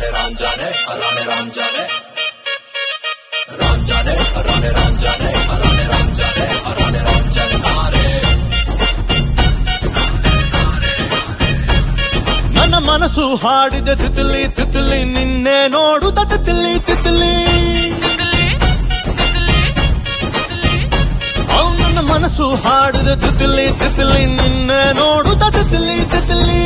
ರಾಂಜಾನೆ ರಾಂಜಾನೆ ರಾಣೆ ರಾಂಜಾನೆ ರಾಂಜಾನೆ ರಾಣೆ ರಾಂಜಾನೆ ರಾಣೆ ರಾಂಜಾನೆ ರಾಣೆ ರಾಂಜಾನೆ ನನ್ನ ಮನಸ್ಸು ಹಾಡಿದ ತಿತಿಲಿ ತಿತಿಲಿ ನಿನ್ನೆ ನೋಡುತ್ತ ತಿತಿಲಿ ತಿತಿಲಿ ಅವ್ ನನ್ನ ಮನಸ್ಸು ಹಾಡಿದ ತಿತಿಲಿ ತಿತಿಲಿ ನಿನ್ನೆ ನೋಡುತ್ತ ತಿತಿಲಿ ತಿತಿಲಿ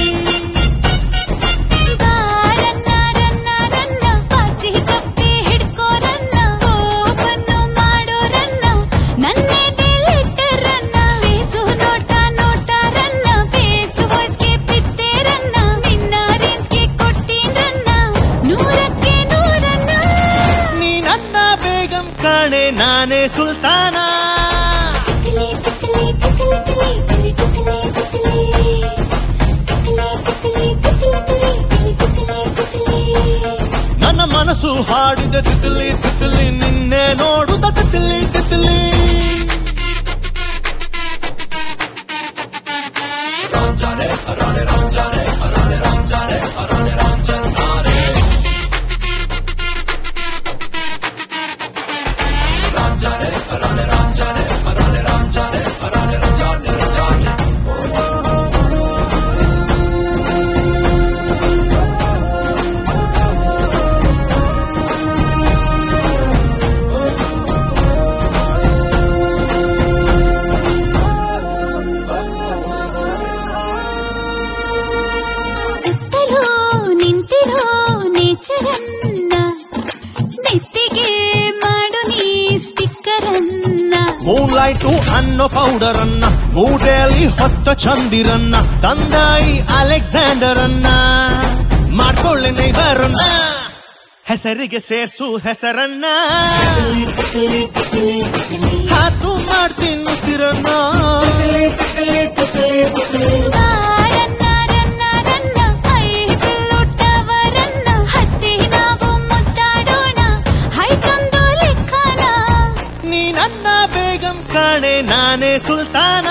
ಬಾರನ್ನ ರನ್ನ ರನ್ನ ಪಾಚಿ ಕಪ್ಪಿ ಹಿಡ್ಕೋ ರನ್ನ ಓಪನ್ನು ಮಾಡೋ ರನ್ನ ನನ್ನೇ ದಿಲಿಟ್ಟರನ್ನ ಫೇಸು ನೋಟ ನೋಟ ರನ್ನ ಫೇಸು ವಾಯ್ಸ್ಗೆ ಬಿದ್ದೆ ರನ್ನ ನಿನ್ನ ರೇಂಜ್ಗೆ ಕೊಟ್ಟೀನ್ ರನ್ನ ನೂರಕ್ಕೆ ನೂರನ್ನ ನೀ ನನ್ನ ಬೇಗಂ ಕಾಣೆ ನಾನೇ ಸುಲ್ತಾನ ತಿಕ್ಲಿ ತಿಕ್ಲಿ ತಿಕ್ಲಿ ತಿಕ್ಲಿ ತಿಕ್ಲಿ ತಿಕ್ಲಿ ತಿಕ್ಲಿ ತಿಕ್ಲಿ ತಿಕ್ಲಿ ತಿಕ್ಲಿ ತಿಕ್ಲಿ ತಿಕ್ಲಿ ನನ್ನ ಮನಸ್ಸು ಹಾಡಿದ ತಿತಿಲಿ ತಿತಿಲಿ ನಿನ್ನೆ ನೋಡುತ್ತ ತಿತಿಲಿ ತಿತಿಲಿ ರಾಂಜಾನೆ ರಾಣೆ ರಾಂಜಾನೆ ರಾಣೆ ರಾಂಜಾನೆ ರಾಣೆ ರಾಂಜಾನೆ ರಾಂಜಾನೆ ರಾಣೆ ರಾಂಜಾನೆ ರಾಣೆ ರಾಂಜಾನೆ ರಾಣೆ ರಾಂಜಾನೆ ರಾಂಜಾನೆ ಸುತ್ತಲೂ ನಿಂತಿರೋ ನೇಚರನ್ನ ನೆತ್ತಿಗೆ ಮಾಡು ನೀ ಸ್ಟಿಕ್ಕರನ್ನ ಮೂನ್ ಲೈಟು ಅನ್ನೋ ಪೌಡರ್ ಅನ್ನ ಮೂಡೆಯಲ್ಲಿ ಹೊತ್ತ ಚಂದಿರನ್ನ ತಂದಾಯಿ ಅಲೆಕ್ಸಾಂಡರ್ ಅನ್ನ ಮಾಡ್ಕೊಳ್ಳೆ ನೈಬರನ್ನ ಹೆಸರಿಗೆ ಸೇರ್ಸು ಹೆಸರನ್ನ ಹಾತು ಮಾಡ್ತೀನಿ ಉಸಿರನ್ನ ಬಾರನ್ನ ರನ್ನ ರನ್ನ ಐ ಬಿಲ್ಲುಟ್ಟವರನ್ನ ಹತ್ತಿ ನಾವು ಮುದ್ದಾಡೋಣ ಹೈಕೊಂದು ಲೆಕ್ಕನ ನೀ ನನ್ನ ಬೇಗಂ ಕಾಣೆ ನಾನೇ ಸುಲ್ತಾನ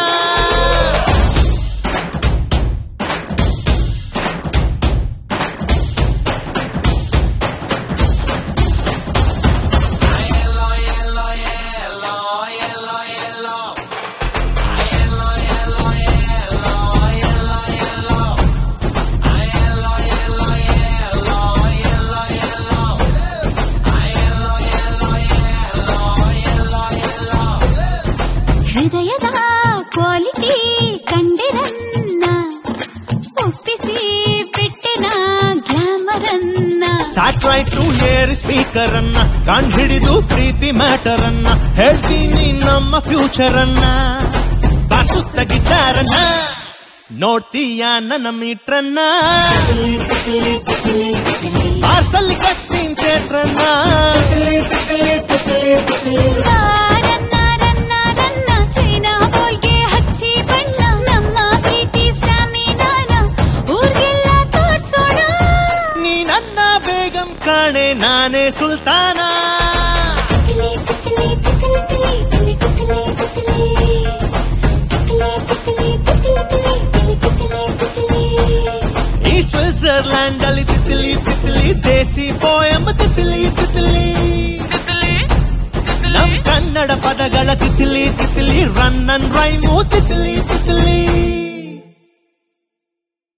ಹೃದಯದ ಕ್ವಾಲಿಟಿ ಕಂಡಿರನ್ನ ಒಪ್ಪಿಸಿ ಬಿಟ್ಟೆನ ಗ್ಲಾಮರನ್ನ ಸ್ಯಾಟಲೈಟ್ ಏರ್ ಸ್ಪೀಕರ್ ಅನ್ನ ಕಂಡು ಹಿಡಿದು ಪ್ರೀತಿ ಮ್ಯಾಟರ್ ಅನ್ನ ಹೇಳ್ತೀನಿ ನಮ್ಮ ಫ್ಯೂಚರ್ ಅನ್ನ ಬಾರ್ಸುತ್ತ ಗಿಟಾರನ್ನ ನೋಡ್ತೀಯ ನನ್ನ ಮೀಟ್ರನ್ನ ಪಾರ್ಸಲ್ ಕಟ್ಟಿಂಗ್ ಥಿಯೇಟ್ರನ್ನ ರನ್ನ ರನ್ನ ರನ್ನ ಚೈನಾ ಬೋಲ್ಗೆ ಹಚ್ಚಿ ಬಣ್ಣ ನಮ್ಮ ಪ್ರೀತಿ ಸ್ಟಾಮಿನಾನ ಊರ್ಗೆಲ್ಲ ತೋರ್ಸೋಣ ನೀ ನನ್ನ ಬೇಗಂ ಕಾಣೆ ನಾನೇ ಸುಲ್ತಾನ ತಿಕ್ಲಿ ತಿಕ್ಲಿ ತಿಕ್ಲಿ ತಿಕ್ಲಿ ತಿಕ್ಲಿ ತಿಕ್ಲಿ ತಿಕ್ಲಿ ತಿಕ್ಲಿ ತಿಕ್ಲಿ ತಿಕ್ಲಿ ತಿಕ್ಲಿ ಈ ಸ್ವಿಟ್ಜರ್ಲ್ಯಾಂಡ್ ಅಲ್ಲಿ ತಿತ್ಲಿ ತಿತ್ಲಿ ದೇಸಿ ಪೋಯಂ ತಿತ್ಲಿ ತಿತ್ಲಿ ನಮ್ ಕನ್ನಡ ಪದಗಳ ತಿತ್ಲಿ ತಿತ್ಲಿ ರನ್ ಅನ್ ರೈಮು ತಿತ್ಲಿ ತಿತ್ಲಿ